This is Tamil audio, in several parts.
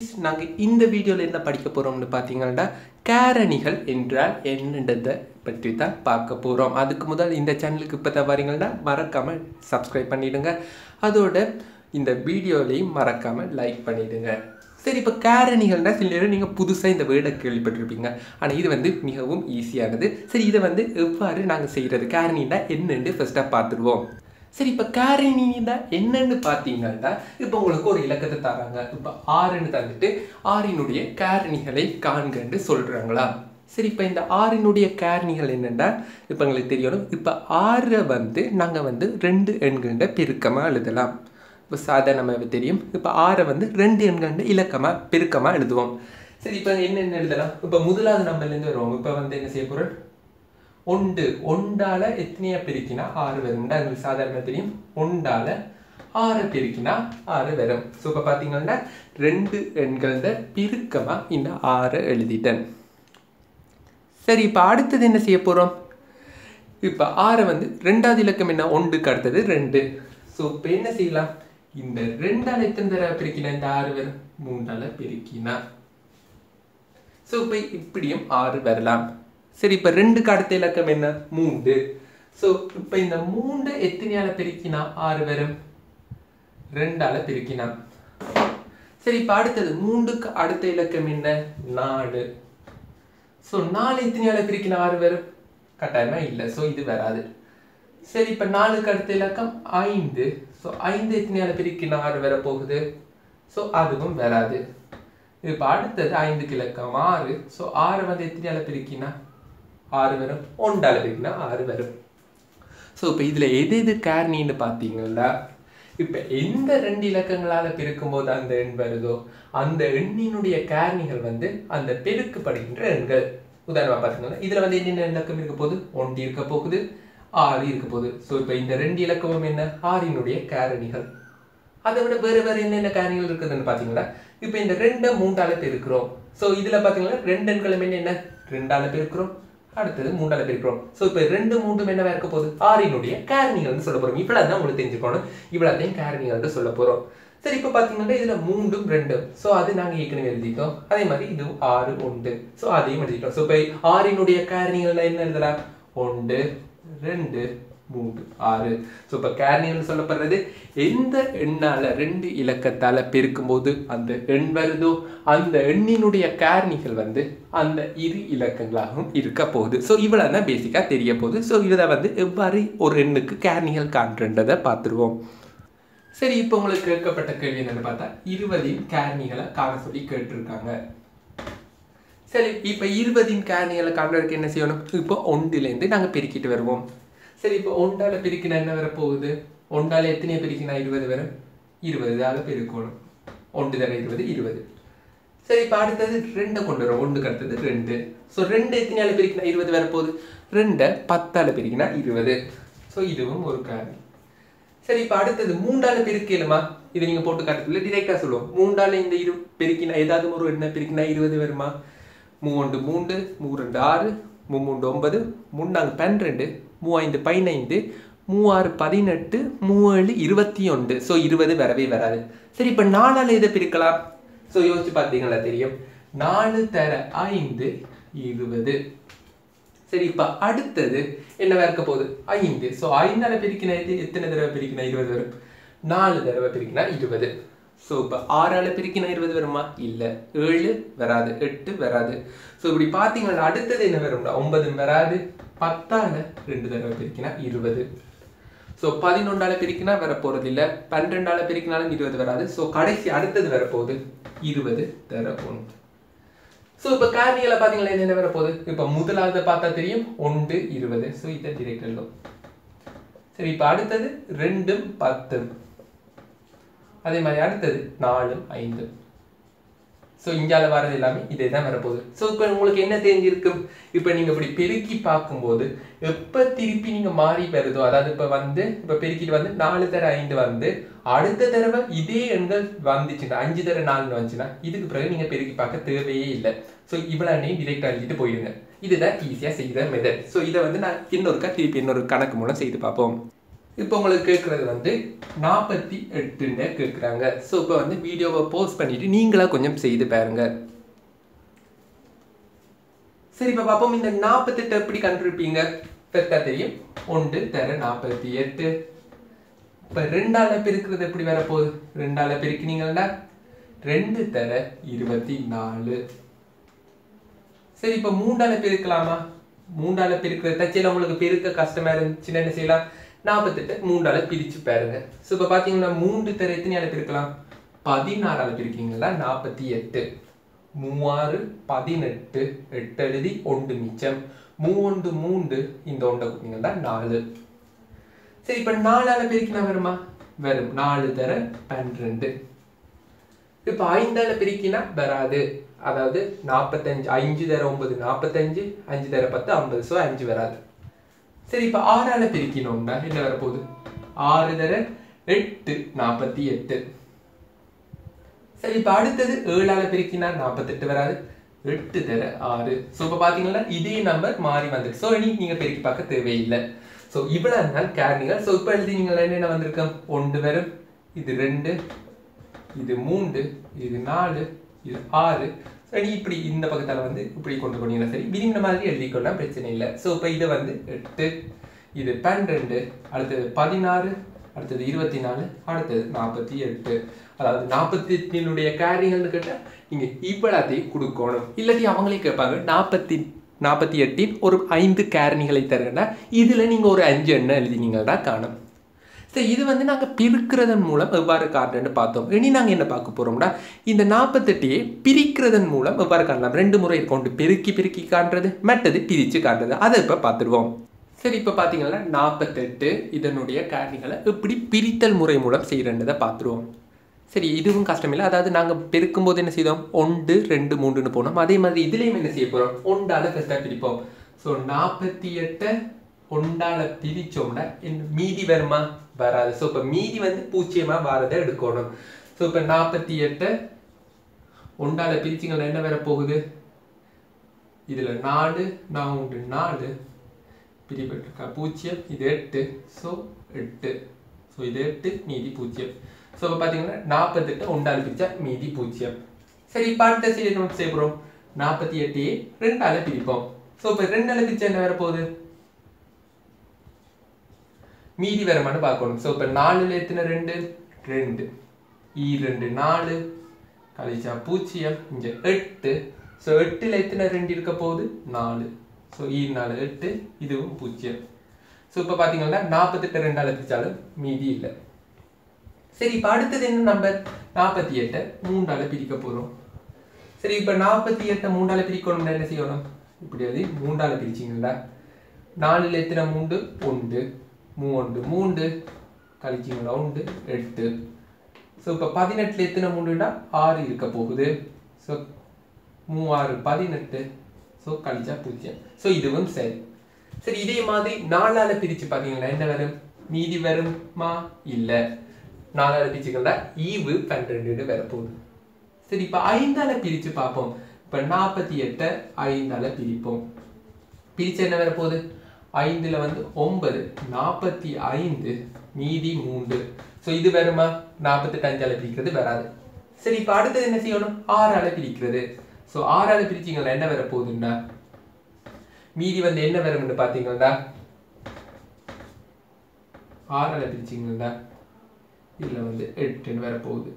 நாங்கள் இந்த வீடியோவில் என்ன படிக்க போகிறோம்னு பார்த்தீங்கன்னா காரணிகள் என்றால் என்னன்றதை பற்றி தான் பார்க்க போகிறோம் அதுக்கு முதல் இந்த சேனலுக்கு இப்போ தான் வரீங்கன்னா மறக்காமல் சப்ஸ்கிரைப் பண்ணிவிடுங்க அதோட இந்த வீடியோலையும் மறக்காமல் லைக் பண்ணிவிடுங்க சரி இப்போ காரணிகள்னா சில நேரம் நீங்கள் புதுசாக இந்த வேர்டை கேள்விப்பட்டிருப்பீங்க ஆனால் இது வந்து மிகவும் ஈஸியானது சரி இதை வந்து எவ்வாறு நாங்கள் செய்கிறது காரணின்னா என்னன்னு ஃபஸ்ட்டாக பார்த்துடுவோம் சரி இப்போ காரணினா என்னன்னு பார்த்தீங்கன்னா இப்போ உங்களுக்கு ஒரு இலக்கத்தை தராங்க இப்போ ஆறுன்னு தந்துட்டு ஆறினுடைய காரணிகளை காண்கன்னு சொல்கிறாங்களா சரி இப்போ இந்த ஆறினுடைய காரணிகள் என்னென்னா இப்போ எங்களுக்கு தெரியணும் இப்போ ஆறை வந்து நாங்கள் வந்து ரெண்டு எண்கண்ட பெருக்கமாக எழுதலாம் இப்போ சாதாரணமாக தெரியும் இப்போ ஆறை வந்து ரெண்டு எண்கண்ட இலக்கமாக பெருக்கமாக எழுதுவோம் சரி இப்போ என்னென்ன எழுதலாம் இப்போ முதலாவது நம்பர்லேருந்து வருவோம் இப்போ வந்து என்ன செய்ய போகிறோம் ஒன்று ஒண்டால எத்தனையா பெருக்கினா ஆறு வரும் எங்களுக்கு சாதாரண தெரியும் ஒண்டால ஆறு பெருக்கினா ஆறு வரும் ஸோ இப்போ பார்த்தீங்கன்னா ரெண்டு எண்கள பெருக்கமாக இந்த ஆறை எழுதிட்டேன் சரி இப்போ அடுத்தது என்ன செய்ய போகிறோம் இப்போ ஆறை வந்து ரெண்டாவது இலக்கம் என்ன ஒன்றுக்கு அடுத்தது ரெண்டு ஸோ இப்போ என்ன செய்யலாம் இந்த ரெண்டால் எத்தனை தடவை பெருக்கினா இந்த ஆறு வரும் மூன்றால பெருக்கினா ஸோ இப்போ இப்படியும் ஆறு வரலாம் சரி இப்போ ரெண்டுக்கு அடுத்த இலக்கம் என்ன மூன்று ஸோ இப்போ இந்த மூன்று எத்தனையால பெருக்கினா ஆறு வரும் ரெண்டால பெருக்கினா சரி இப்போ அடுத்தது மூன்றுக்கு அடுத்த இலக்கம் என்ன நாலு ஸோ நாலு எத்தனையால பெருக்கினா ஆறு வரும் கட்டாயமா இல்லை ஸோ இது வராது சரி இப்போ நாலுக்கு அடுத்த இலக்கம் ஐந்து ஸோ ஐந்து எத்தனையால பெருக்கினா ஆறு வர போகுது ஸோ அதுவும் வராது இப்போ அடுத்தது ஐந்துக்கு இலக்கம் ஆறு ஸோ ஆறு வந்து எத்தனையால பிரிக்கினா ஆறு வரும் ஒன்றால பிரிக்கினா ஆறு வரும் ஸோ இப்போ இதில் எது எது காரணின்னு பார்த்தீங்கன்னா இப்போ எந்த ரெண்டு இலக்கங்களால் பெருக்கும்போது அந்த எண் வருதோ அந்த எண்ணினுடைய காரணிகள் வந்து அந்த பெருக்கப்படுகின்ற எண்கள் உதாரணமாக பார்த்தீங்கன்னா இதில் வந்து என்னென்ன இலக்கம் இருக்க போகுது ஒன்று இருக்க போகுது ஆறு இருக்க போகுது ஸோ இப்போ இந்த ரெண்டு இலக்கமும் என்ன ஆறினுடைய காரணிகள் அதை விட வேறு வேறு என்னென்ன காரணிகள் இருக்குதுன்னு பார்த்தீங்கன்னா இப்போ இந்த ரெண்டை மூன்றால பெருக்கிறோம் ஸோ இதில் பார்த்தீங்கன்னா ரெண்டு எண்களும் என்ன ரெண்டால பெருக்கிறோம் அடுத்தது மூன்றால பெருக்கிறோம் ஸோ இப்போ ரெண்டு மூன்றும் என்னவா இருக்க போகுது ஆறினுடைய காரணிகள்னு சொல்ல போகிறோம் இவ்வளோ தான் உங்களுக்கு தெரிஞ்சுக்கணும் இவ்வளோத்தையும் காரணிகள்னு சொல்ல போகிறோம் சரி இப்போ பார்த்தீங்கன்னா இதில் மூன்றும் ரெண்டும் ஸோ அது நாங்கள் ஏற்கனவே எழுதிட்டோம் அதே மாதிரி இது ஆறு ஒன்று ஸோ அதையும் எழுதிட்டோம் ஸோ இப்போ ஆறினுடைய காரணிகள்ல என்ன எழுதலாம் ஒன்று ரெண்டு மூன்று ஆறு ஸோ இப்போ கேர்னியல் சொல்லப்படுறது எந்த எண்ணால் ரெண்டு இலக்கத்தால் பெருக்கும்போது அந்த எண் வருதோ அந்த எண்ணினுடைய காரணிகள் வந்து அந்த இரு இலக்கங்களாகவும் இருக்க போகுது ஸோ இவ்வளோ தான் பேசிக்காக தெரிய போகுது ஸோ இதை வந்து எவ்வாறு ஒரு எண்ணுக்கு கேர்னிகள் காண்றன்றதை பார்த்துருவோம் சரி இப்போ உங்களுக்கு கேட்கப்பட்ட கேள்வி என்னன்னு பார்த்தா இருபதின் கேர்னிகளை காண சொல்லி கேட்டிருக்காங்க சரி இப்போ இருபதின் கேர்னிகளை காண்றதுக்கு என்ன செய்யணும் இப்போ ஒன்றுலேருந்து நாங்கள் பெருக்கிட்டு வருவோம் சரி இப்போ ஒன்றால பிரிக்கினா என்ன வர போகுது ஒன்றால எத்தனையை பிரிக்கினா இருபது வரும் இருபதால பெருக்கணும் ஒன்று தர இருபது இருபது சரி இப்போ அடுத்தது ரெண்டை கொண்டு வரோம் ஒன்றுக்கு அடுத்தது ரெண்டு ஸோ ரெண்டு எத்தனையால பிரிக்கினா இருபது வர போகுது ரெண்டை பத்தால பிரிக்கினா இருபது ஸோ இதுவும் ஒரு காரணி சரி இப்போ அடுத்தது மூண்டால பெருக்கலுமா இது நீங்கள் போட்டு காட்டுறதுல டிரெக்டாக சொல்லுவோம் மூண்டால இந்த இரு பெருக்கினா ஏதாவது ஒரு எண்ணை பெருக்கினா இருபது வருமா மூன்று மூன்று மூ ரெண்டு ஆறு மூன்று ஒன்பது முன்னாங்க பன்னிரெண்டு மூவாய்ந்து பதினைந்து மூவாறு பதினெட்டு மூவேழு இருபத்தி ஒன்று ஸோ இருபது வரவே வராது சரி இப்போ நாலால் எதை பிரிக்கலாம் ஸோ யோசிச்சு பார்த்தீங்களா தெரியும் நாலு தர ஐந்து இருபது சரி இப்போ அடுத்தது என்ன இருக்க போகுது ஐந்து ஸோ ஐந்தால பிரிக்கினா எத்தனை தடவை பிரிக்கினா இருபது வரும் நாலு தடவை பிரிக்கினா இருபது ஸோ இப்போ ஆறால பிரிக்கினா இருபது வருமா இல்லை ஏழு வராது எட்டு வராது ஸோ இப்படி பார்த்தீங்கன்னா அடுத்தது என்ன வரும்னா ஒன்பது வராது பத்தால ரெண்டு தடவை பிரிக்கினா இருபது ஸோ பதினொன்றால பிரிக்கினா வர போகிறது இல்லை பன்னிரெண்டால பிரிக்கினாலும் இருபது வராது ஸோ கடைசி அடுத்தது வரப்போகுது இருபது தர ஒன்று ஸோ இப்போ காரணிகளை பார்த்தீங்களா என்னென்ன வரப்போகுது இப்போ முதலாவது பார்த்தா தெரியும் ஒன்று இருபது ஸோ இதை டிரெக்ட் எழுதும் சரி இப்போ அடுத்தது ரெண்டும் பத்து அதே மாதிரி அடுத்தது நாலும் ஐந்து ஸோ இந்தியாவில் வர்றது எல்லாமே இதே தான் வரப்போகுது ஸோ இப்போ உங்களுக்கு என்ன தெரிஞ்சிருக்கும் இப்போ நீங்கள் இப்படி பெருக்கி பார்க்கும்போது எப்போ திருப்பி நீங்கள் மாறி வருதோ அதாவது இப்போ வந்து இப்போ பெருக்கிட்டு வந்து நாலு தர ஐந்து வந்து அடுத்த தடவை இதே எண்கள் வந்துச்சுன்னா அஞ்சு தர நாலுன்னு வந்துச்சுன்னா இதுக்கு பிறகு நீங்கள் பெருக்கி பார்க்க தேவையே இல்லை ஸோ இவ்வளோ நேம் டிரெக்டாக எழுதிட்டு போயிடுங்க இதுதான் ஈஸியாக செய்கிற மெத்தட் ஸோ இதை வந்து நான் இன்னொருக்கா திருப்பி இன்னொரு கணக்கு மூலம் செய்து பார்ப்போம் இப்போ உங்களுக்கு கேட்குறது வந்து நாற்பத்தி எட்டுன்னு கேட்குறாங்க ஸோ இப்போ வந்து வீடியோவை போஸ்ட் பண்ணிட்டு நீங்களா கொஞ்சம் செய்து பாருங்க சரி இப்போ பார்ப்போம் இந்த நாற்பத்தெட்டு எப்படி கண்டுபிடிப்பீங்க பெருத்தா தெரியும் ஒன்று தர நாற்பத்தி எட்டு இப்போ ரெண்டால பெருக்கிறது எப்படி வரப்போகுது ரெண்டால பெருக்கினீங்கன்னா ரெண்டு தர இருபத்தி நாலு சரி இப்போ மூண்டால பெருக்கலாமா மூண்டால பெருக்கிறது தச்சையில் உங்களுக்கு பெருக்க கஷ்டமா இருந்துச்சுன்னா என்ன செய்யலாம் நாற்பத்தெட்டு மூண்டால பிரிச்சு பாருங்க ஸோ இப்போ பார்த்தீங்கன்னா மூன்று தர எத்தனையால பெருக்கலாம் பதினாறால பிரிக்கீங்களா நாற்பத்தி எட்டு மூவாறு பதினெட்டு எட்டு எழுதி ஒன்று மிச்சம் மூவொண்டு மூன்று இந்த ஒன்றை கொடுத்தீங்கன்னா நாலு சரி இப்போ நாலால பெருக்கினா வருமா வரும் நாலு தர பன்னிரெண்டு இப்போ ஐந்தால பெருக்கினா வராது அதாவது நாற்பத்தஞ்சு அஞ்சு தர ஒன்பது நாற்பத்தஞ்சு அஞ்சு தர பத்து ஐம்பது ஸோ அஞ்சு வராது சரி இப்போ ஆறால பெருக்கினோம்னா என்ன வரப்போகுது ஆறு தர எட்டு நாற்பத்தி எட்டு சரி இப்போ அடுத்தது ஏழால பெருக்கினா நாற்பத்தெட்டு வராது எட்டு தர ஆறு ஸோ இப்போ பார்த்தீங்கன்னா இதே நம்பர் மாறி வந்துட்டு ஸோ இனி நீங்கள் பெருக்கி பார்க்க தேவையில்லை ஸோ இவ்வளவு நாள் கேரணிகள் ஸோ இப்போ எழுதி நீங்கள் என்னென்ன வந்திருக்கோம் ஒன்று வரும் இது ரெண்டு இது மூன்று இது நாலு இது ஆறு சரி இப்படி இந்த பக்கத்தால் வந்து இப்படி கொண்டு போனீங்கன்னா சரி விரும்பின மாதிரி எழுதிக்கொள்ளலாம் பிரச்சனை இல்லை ஸோ இப்போ இது வந்து எட்டு இது பன்னிரெண்டு அடுத்தது பதினாறு அடுத்தது இருபத்தி நாலு அடுத்தது நாற்பத்தி எட்டு அதாவது நாற்பத்தி எட்டினுடைய கேரிங்கள்னு கேட்டால் நீங்கள் இவ்வளோத்தையும் கொடுக்கணும் இல்லாட்டி அவங்களே கேட்பாங்க நாற்பத்தி நாற்பத்தி எட்டின் ஒரு ஐந்து கேரணிகளை தருங்கன்னா இதில் நீங்கள் ஒரு அஞ்சு எண்ணெய் எழுதினீங்கன்னா காணும் சரி இது வந்து நாங்கள் பிரிக்கிறதன் மூலம் எவ்வாறு காட்டுறேன்னு பார்த்தோம் இனி நாங்கள் என்ன பார்க்க போகிறோம்னா இந்த நாற்பத்தெட்டையே பிரிக்கிறதன் மூலம் எவ்வாறு காணலாம் ரெண்டு முறை கொண்டு பெருக்கி பெருக்கி காட்டுறது மற்றது பிரித்து காட்டுறது அதை இப்போ பார்த்துடுவோம் சரி இப்போ பார்த்தீங்கன்னா நாற்பத்தெட்டு இதனுடைய காரணிகளை எப்படி பிரித்தல் முறை மூலம் செய்கிறன்றதை பார்த்துருவோம் சரி இதுவும் கஷ்டமில்லை அதாவது நாங்கள் பெருக்கும் போது என்ன செய்தோம் ஒன்று ரெண்டு மூன்றுன்னு போனோம் அதே மாதிரி இதுலேயும் என்ன செய்ய போகிறோம் ஒன்றால ஃபஸ்ட்டாக பிரிப்போம் ஸோ நாற்பத்தி எட்டை ஒன்றால பிரித்தோம்னா மீதி வருமா வராது ஸோ இப்போ மீதி வந்து பூச்சியமாக வரதை எடுக்கணும் ஸோ இப்போ நாற்பத்தி எட்டை ஒன்றால பிரிச்சிங்கன்னா என்ன வர போகுது இதில் நாலு நான் உண்டு நாலு பிரிபட்டிருக்கா பூஜ்ஜியம் இது எட்டு ஸோ எட்டு ஸோ இது எட்டு மீதி பூஜ்ஜியம் ஸோ இப்போ பார்த்தீங்கன்னா நாற்பத்தெட்டு ஒன்றால் பிரிச்சா மீதி பூஜ்ஜியம் சரி இப்போ அடுத்த சைடு நம்ம செய்கிறோம் நாற்பத்தி எட்டையே ரெண்டால பிரிப்போம் ஸோ இப்போ ரெண்டால பிரிச்சா என்ன வர போகுது மீதி வரமானு பார்க்கணும் ஸோ இப்போ நாலுல எத்தனை ரெண்டு ரெண்டு ஈ ரெண்டு நாலு கழிச்சா பூஜ்ஜியம் இங்கே எட்டு ஸோ எட்டில் எத்தனை ரெண்டு இருக்க போகுது நாலு ஸோ ஈ நாலு எட்டு இதுவும் பூஜ்ஜியம் ஸோ இப்போ பார்த்தீங்கன்னா நாற்பத்தெட்டு ரெண்டால பிரிச்சாலும் மீதி இல்லை சரி இப்போ அடுத்தது என்ன நம்பர் நாற்பத்தி எட்டை மூன்றால பிரிக்க போகிறோம் சரி இப்போ நாற்பத்தி எட்டை மூன்றால பிரிக்கணும்னா என்ன செய்யணும் இப்படி அது மூன்றால பிரிச்சிங்களா நாலுல எத்தனை மூன்று ஒன்று மூன்று மூன்று கழிச்சிங்களா உண்டு எட்டு ஸோ இப்போ பதினெட்டில் எத்தனை மூன்றுனா ஆறு இருக்க போகுது ஸோ மூவாறு பதினெட்டு ஸோ கழிச்சா பூஜ்ஜியம் ஸோ இதுவும் சரி சரி இதே மாதிரி நாலால பிரித்து பார்த்தீங்களா என்ன வரும் மீதி வருமா இல்லை நாலால பிரிச்சுக்கண்டா ஈவு பன்னிரெண்டு வரப்போகுது சரி இப்போ ஐந்தால பிரித்து பார்ப்போம் இப்போ நாற்பத்தி எட்டை ஐந்தால பிரிப்போம் பிரிச்சு என்ன வரப்போகுது ஐந்துல வந்து ஒன்பது நாற்பத்தி ஐந்து மீதி மூன்று ஸோ இது வருமா நாற்பத்தெட்டு அஞ்சால பிரிக்கிறது வராது சரி இப்போ அடுத்தது என்ன செய்யணும் ஆறால பிரிக்கிறது ஸோ ஆறால பிரிச்சிங்கன்னா என்ன வர போகுதுன்னா மீதி வந்து என்ன வரும்னு பார்த்தீங்கன்னா ஆறால பிரிச்சிங்கன்னா இதில் வந்து எட்டுன்னு வர போகுது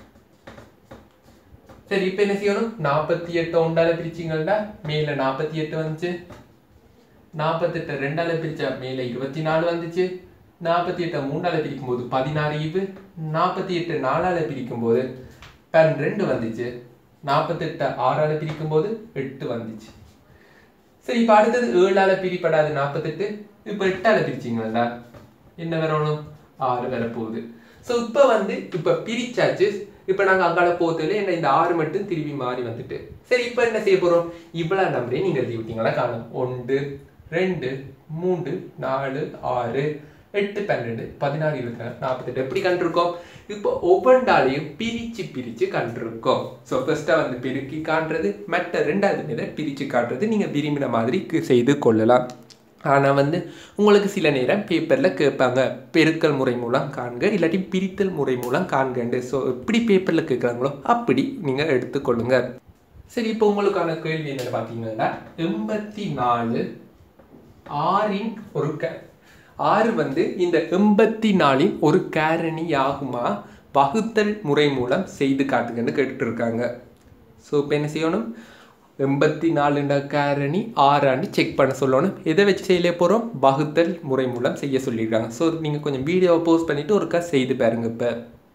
சரி இப்போ என்ன செய்யணும் நாற்பத்தி எட்டு ஒன்றால பிரிச்சிங்கன்னா மேலே நாற்பத்தி எட்டு வந்துச்சு நாற்பத்தெட்டு ரெண்டால பிரிச்சா மேலே இருபத்தி நாலு வந்துச்சு நாற்பத்தி எட்டை மூணால பிரிக்கும் போது பதினாறு ஈவு நாற்பத்தி எட்டு நாலால பிரிக்கும் போது பன்னிரெண்டு வந்துச்சு நாற்பத்தெட்டை ஆறால பிரிக்கும் போது எட்டு வந்துச்சு சரி இப்போ அடுத்தது ஏழால பிரிப்படாது நாற்பத்தெட்டு இப்போ எட்டால பிரிச்சிங்களா என்ன வரணும் ஆறு வரப்போகுது ஸோ இப்போ வந்து இப்போ பிரிச்சாச்சு இப்போ நாங்கள் அங்கால போகிறதுல என்ன இந்த ஆறு மட்டும் திரும்பி மாறி வந்துட்டு சரி இப்போ என்ன செய்ய போகிறோம் இவ்வளோ நம்பரே நீங்கள் எழுதி விட்டீங்களா காணும் ஒன்று ரெண்டு மூன்று நாலு ஆறு எட்டு பன்னெண்டு பதினாறு இருபத்தி நாலு நாற்பத்தெட்டு எப்படி கண்டிருக்கோம் இப்போ ஒவ்வொன்றாலையும் பிரித்து பிரித்து கண்டிருக்கோம் ஸோ ஃபர்ஸ்ட்டாக வந்து பெருக்கி காட்டுறது மற்ற ரெண்டாவது நிலை பிரித்து காட்டுறது நீங்கள் விரும்பின மாதிரி கு- செய்து கொள்ளலாம் ஆனால் வந்து உங்களுக்கு சில நேரம் பேப்பரில் கேட்பாங்க பெருக்கல் முறை மூலம் காண்க இல்லாட்டி பிரித்தல் முறை மூலம் காண்கண்டு ஸோ எப்படி பேப்பரில் கேட்குறாங்களோ அப்படி நீங்கள் எடுத்துக்கொள்ளுங்க சரி இப்போ உங்களுக்கான கேள்வி என்னன்னு பார்த்தீங்கன்னா எண்பத்தி நாலு ஆறின் ஒரு க ஆறு வந்து இந்த எண்பத்தி நாலின் ஒரு கேரணி ஆகுமா வகுத்தல் முறை மூலம் செய்து காட்டுங்கன்னு கேட்டுட்டு இருக்காங்க ஸோ இப்போ என்ன செய்யணும் எண்பத்தி நாலுண்ட கேரணி ஆறாண்டு செக் பண்ண சொல்லணும் எதை வச்சு செய்யல போகிறோம் வகுத்தல் முறை மூலம் செய்ய சொல்லியிருக்காங்க ஸோ நீங்கள் கொஞ்சம் வீடியோவை போஸ்ட் பண்ணிவிட்டு ஒருக்கா செய்து பாருங்க இப்போ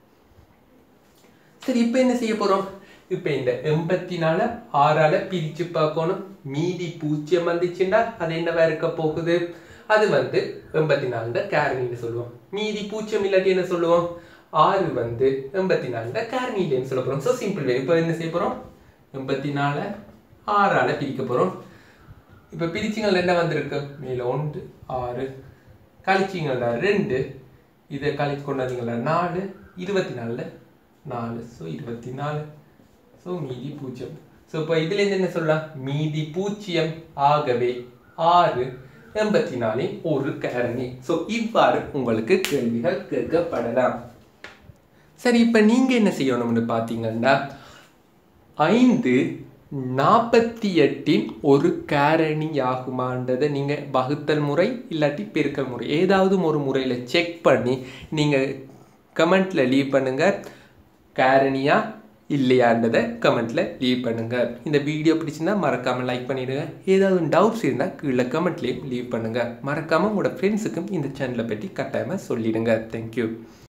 சரி இப்போ என்ன செய்ய போகிறோம் இப்போ இந்த எண்பத்தி நாலு ஆறால பிரித்து பார்க்கணும் மீதி பூஜ்ஜியம் வந்துச்சுன்னா அது என்னவா இருக்க போகுது அது வந்து எண்பத்தி நாலுல கேரணின்னு சொல்லுவோம் மீதி பூஜ்ஜியம் இல்லாட்டி என்ன சொல்லுவோம் ஆறு வந்து எண்பத்தி நாலுல கேரணிலேன்னு சொல்ல போகிறோம் ஸோ சிம்பிள் வே இப்போ என்ன செய்ய போகிறோம் எண்பத்தி நாலு ஆறால பிரிக்க போகிறோம் இப்போ பிரிச்சிங்கள் என்ன வந்திருக்கு மேலே ஒன்று ஆறு கழிச்சிங்களா ரெண்டு இதை கழிச்சு கொண்டாந்தீங்களா நாலு இருபத்தி நாலில் நாலு ஸோ இருபத்தி நாலு ஸோ மீதி பூஜ்ஜியம் ஸோ இப்போ இதுலேருந்து என்ன சொல்லலாம் மீதி பூஜ்ஜியம் ஆகவே ஆறு எண்பத்தி நாலின் ஒரு காரணி ஸோ இவ்வாறு உங்களுக்கு கேள்விகள் கேட்கப்படலாம் சரி இப்போ நீங்கள் என்ன செய்யணும்னு பார்த்தீங்கன்னா ஐந்து நாற்பத்தி எட்டின் ஒரு காரணியாகுமான்றதை நீங்கள் வகுத்தல் முறை இல்லாட்டி பெருக்கல் முறை ஏதாவது ஒரு முறையில் செக் பண்ணி நீங்கள் கமெண்ட்டில் லீவ் பண்ணுங்கள் காரணியா இல்லையான்றதை கமெண்ட்டில் லீவ் பண்ணுங்கள் இந்த வீடியோ பிடிச்சிருந்தா மறக்காமல் லைக் பண்ணிவிடுங்க ஏதாவது டவுட்ஸ் இருந்தால் கீழே கமெண்ட்லேயும் லீவ் பண்ணுங்கள் மறக்காமல் உங்களோட ஃப்ரெண்ட்ஸுக்கும் இந்த சேனலை பற்றி கட்டாயமாக சொல்லிடுங்க தேங்க்யூ